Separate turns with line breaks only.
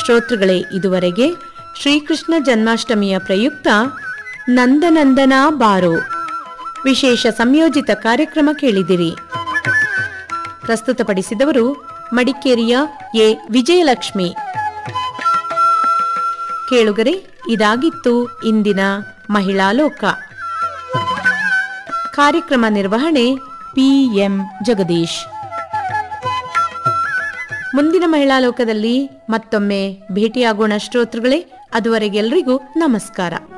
ಶ್ರೋತೃಗಳೇ ಇದುವರೆಗೆ ಶ್ರೀಕೃಷ್ಣ ಜನ್ಮಾಷ್ಟಮಿಯ ಪ್ರಯುಕ್ತ ನಂದನಂದನ ಬಾರೋ ವಿಶೇಷ ಸಂಯೋಜಿತ ಕಾರ್ಯಕ್ರಮ ಕೇಳಿದಿರಿ ಪ್ರಸ್ತುತಪಡಿಸಿದವರು ಮಡಿಕೇರಿಯ ಎ ವಿಜಯಲಕ್ಷ್ಮಿ ಕೇಳುಗರೆ ಇದಾಗಿತ್ತು ಇಂದಿನ ಮಹಿಳಾ ಲೋಕ ಕಾರ್ಯಕ್ರಮ ನಿರ್ವಹಣೆ ಪಿಎಂ ಜಗದೀಶ್ ಮುಂದಿನ ಮಹಿಳಾ ಲೋಕದಲ್ಲಿ ಮತ್ತೊಮ್ಮೆ ಭೇಟಿಯಾಗೋಣ ಶ್ರೋತೃಗಳೇ ಅದುವರೆಗೆಲ್ಲರಿಗೂ ನಮಸ್ಕಾರ